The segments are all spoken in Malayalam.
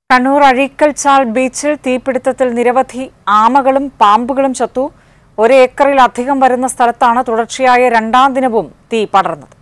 കണ്ണൂർ അഴീക്കൽ ചാൽ ബീച്ചിൽ തീപിടുത്തത്തിൽ നിരവധി ആമകളും പാമ്പുകളും ചത്തു ഒരു ഏക്കറിലധികം വരുന്ന സ്ഥലത്താണ് തുടർച്ചയായ രണ്ടാം ദിനവും തീ പടർന്നത്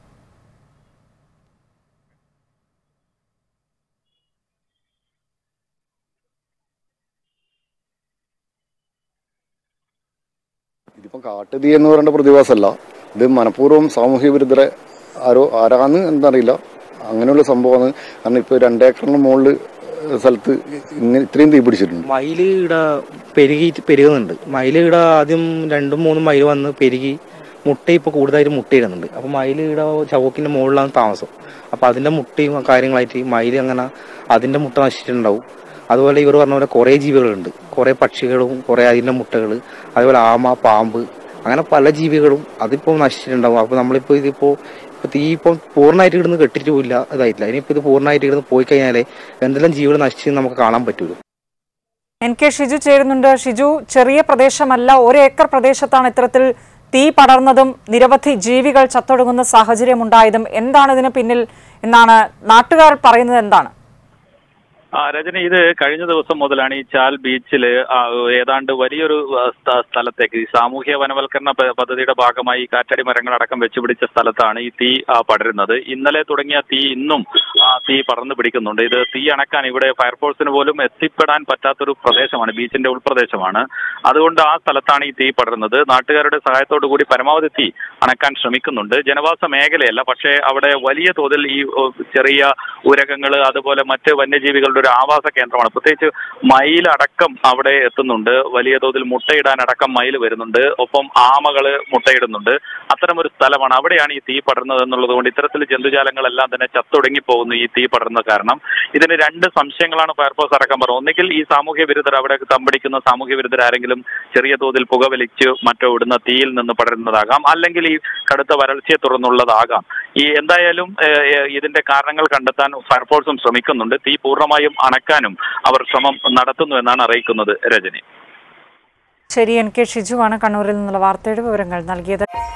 ഇതിപ്പം കാട്ടുതീ എന്ന് പറയേണ്ട പ്രതിഭാസമല്ല ഇത് മനഃപൂർവ്വം സാമൂഹ്യ വിരുദ്ധരെ ആരോ ആരാന്ന് എന്താറിയില്ല അങ്ങനെയുള്ള സംഭവമാണ് കാരണം ഇപ്പോൾ രണ്ടേക്കറിന് മുകളിൽ സ്ഥലത്ത് ഇങ്ങനെ ഇത്രയും തീ പിടിച്ചിട്ടുണ്ട് മയില് ഇവിടെ പെരുകി പെരുകുന്നുണ്ട് മയില് ഇവിടെ ആദ്യം രണ്ടും മൂന്നും മയിൽ വന്ന് പെരുകി മുട്ട ഇപ്പോൾ കൂടുതലായിട്ട് മുട്ടയിടുന്നുണ്ട് അപ്പോൾ മയിൽ ഇവിടെ ചവക്കിന്റെ മുകളിലാണ് താമസം അപ്പോൾ അതിന്റെ മുട്ടയും കാര്യങ്ങളായിട്ട് മയിൽ അങ്ങനെ അതിന്റെ മുട്ട നശിച്ചിട്ടുണ്ടാവും അതുപോലെ ഇവർ പറഞ്ഞ പോലെ കുറേ ജീവികളുണ്ട് കുറേ പക്ഷികളും കുറേ അതിന്റെ മുട്ടകൾ അതുപോലെ ആമ പാമ്പ് അങ്ങനെ പല ജീവികളും അതിപ്പോൾ നശിച്ചിട്ടുണ്ടാവും അപ്പോൾ നമ്മളിപ്പോൾ ഇതിപ്പോൾ ഇപ്പോൾ തീ ഇപ്പം പൂർണ്ണമായിട്ട് ഇവിടുന്ന് കെട്ടിട്ട് പോയില്ല ഇതായിട്ടില്ല ഇനിയിപ്പോൾ ഇത് പൂർണ്ണമായിട്ട് ഇവിടുന്ന് പോയി കഴിഞ്ഞാലേ എന്തെല്ലാം ജീവികൾ നശിച്ചെന്ന് നമുക്ക് കാണാൻ പറ്റുള്ളൂ എൻ കെ ഷിജു ചേരുന്നുണ്ട് ഷിജു ചെറിയ പ്രദേശമല്ല ഒരു ഏക്കർ പ്രദേശത്താണ് ഇത്തരത്തിൽ തീ പടർന്നതും നിരവധി ജീവികൾ ചത്തൊടുങ്ങുന്ന സാഹചര്യമുണ്ടായതും എന്താണ് ഇതിന് പിന്നിൽ എന്നാണ് നാട്ടുകാർ പറയുന്നത് എന്താണ് ആ രജനി ഇത് കഴിഞ്ഞ ദിവസം മുതലാണ് ഈ ചാൽ ബീച്ചിൽ ഏതാണ്ട് വലിയൊരു ആ, സ്ഥ- സ്ഥലത്തേക്ക് ഈ സാമൂഹ്യ വനവൽക്കരണ പ- പദ്ധതിയുടെ ഭാഗമായി ഈ കാറ്റാടി മരങ്ങളടക്കം വെച്ചുപിടിച്ച സ്ഥലത്താണ് ഈ തീ ആ, പടരുന്നത് ഇന്നലെ തുടങ്ങിയ തീ ഇന്നും ആ, തീ പടർന്നു പിടിക്കുന്നുണ്ട് ഇത് തീ അണക്കാൻ ഇവിടെ ഫയർഫോഴ്സിന് പോലും എത്തിപ്പെടാൻ പറ്റാത്തൊരു പ്രദേശമാണ് ബീച്ചിന്റെ ഉൾപ്രദേശമാണ് അതുകൊണ്ട് ആ സ്ഥലത്താണ് ഈ തീ പടരുന്നത് നാട്ടുകാരുടെ സഹായത്തോടു കൂടി പരമാവധി തീ അണക്കാൻ ശ്രമിക്കുന്നുണ്ട് ജനവാസ മേഖലയല്ല പക്ഷേ അവിടെ വലിയ തോതിൽ ഈ ഓ, ചെറിയ ഉരകങ്ങൾ അതുപോലെ മറ്റ് വന്യജീവികളുടെ ഒരു ആവാസ കേന്ദ്രമാണ് പ്രത്യേകിച്ച് മയിലടക്കം അവിടെ എത്തുന്നുണ്ട് വലിയ തോതിൽ മുട്ടയിടാൻ അടക്കം മയിൽ വരുന്നുണ്ട് ഒപ്പം ആമകള് മുട്ടയിടുന്നുണ്ട് അത്തരം ഒരു സ്ഥലമാണ് അവിടെയാണ് ഈ തീ പടർന്നത് എന്നുള്ളത് കൊണ്ട് ഇത്തരത്തിൽ ജന്തുജാലങ്ങളെല്ലാം തന്നെ ചത്തൊടുങ്ങി പോകുന്നു ഈ തീ പടർന്ന കാരണം ഇതിന് രണ്ട് സംശയങ്ങളാണ് ഫയർഫോഴ്സ് അടക്കം പറഞ്ഞത് ഒന്നുകിൽ ഈ സാമൂഹ്യ വിരുദ്ധർ അവിടെ തമ്പടിക്കുന്ന സാമൂഹ്യ വിരുദ്ധർ ആരെങ്കിലും ചെറിയ തോതിൽ പുകവലിച്ച് മറ്റോ ഇടുന്ന തീയിൽ നിന്ന് പടരുന്നതാകാം അല്ലെങ്കിൽ ഈ കടുത്ത വരൾച്ചയെ തുടർന്നുള്ളതാകാം ഈ എന്തായാലും ഏഹ്, ഏഹ്, ഇതിന്റെ കാരണങ്ങൾ കണ്ടെത്താൻ ഫയർഫോഴ്സും ശ്രമിക്കുന്നുണ്ട് തീ പൂർണ്ണമായും അണക്കാനും അവർ ശ്രമം നടത്തുന്നു എന്നാണ് അറിയിക്കുന്നത് രജനി ശരി എൻ കെ ഷിജുവാണ് കണ്ണൂരിൽ നിന്നുള്ള വാർത്തയുടെ വിവരങ്ങൾ നൽകിയത്